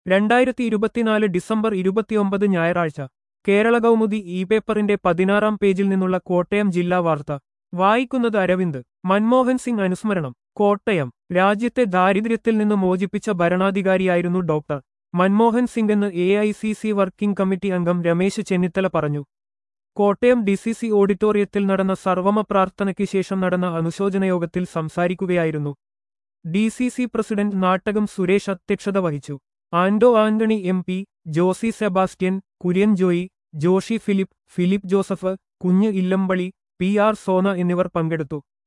രണ്ടായിരത്തി ഇരുപത്തിനാല് ഡിസംബർ ഇരുപത്തിയൊമ്പത് ഞായറാഴ്ച കേരള കൗമുദി ഇ പേപ്പറിന്റെ പതിനാറാം പേജിൽ നിന്നുള്ള കോട്ടയം ജില്ലാ വാർത്ത വായിക്കുന്നത് അരവിന്ദ് മൻമോഹൻ സിംഗ് അനുസ്മരണം കോട്ടയം രാജ്യത്തെ ദാരിദ്ര്യത്തിൽ നിന്ന് മോചിപ്പിച്ച ഭരണാധികാരിയായിരുന്നു ഡോക്ടർ മൻമോഹൻ സിംഗ് എന്ന് A I C C working committee അംഗം രമേശ് ചെന്നിത്തല പറഞ്ഞു കോട്ടയം ഡി സി സി ഓഡിറ്റോറിയത്തിൽ നടന്ന സർവമ പ്രാർത്ഥനയ്ക്ക് ശേഷം നടന്ന അനുശോചന യോഗത്തിൽ സംസാരിക്കുകയായിരുന്നു D C C president Nattakom Suresh അധ്യക്ഷത വഹിച്ചു Anto Antony M P Josy Sebastian Kurian Joy Joshi Philip Philip Joseph Kunju Illampally P R Sona എന്നിവർ പങ്കെടുത്തു